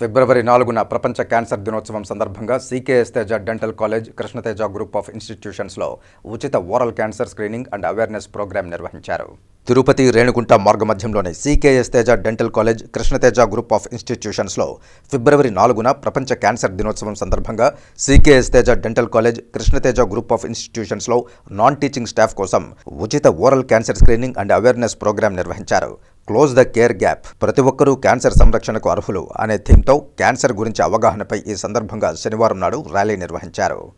ఫిబ్రవరి నాలుగున ప్రపంచ క్యాన్సర్ దినోత్సవం సందర్భంగా CKS Teja dental college Krishnateja group of ఇన్స్టిట్యూషన్స్లో ఉచిత oral cancer screening and awareness programme నిర్వహించారు తిరుపతి రేణుగుంట మార్గమధ్యంలోని CKS Teja dental college Krishnateja group of ఇన్స్టిట్యూషన్స్లో ఫిబ్రవరి నాలుగున ప్రపంచ క్యాన్సర్ దినోత్సవం సందర్భంగా CKS Teja dental college Krishnateja group of ఇన్స్టిట్యూషన్స్లో నాన్ టీచింగ్ స్టాఫ్ కోసం ఉచిత oral cancer screening and awareness programme నిర్వహించారు క్లోజ్ ద కేర్ గ్యాప్ ప్రతి ఒక్కరూ క్యాన్సర్ సంరక్షణకు అర్హులు అనే థీమ్తో క్యాన్సర్ గురించి అవగాహనపై ఈ సందర్భంగా శనివారం నాడు ర్యాలీ నిర్వహించారు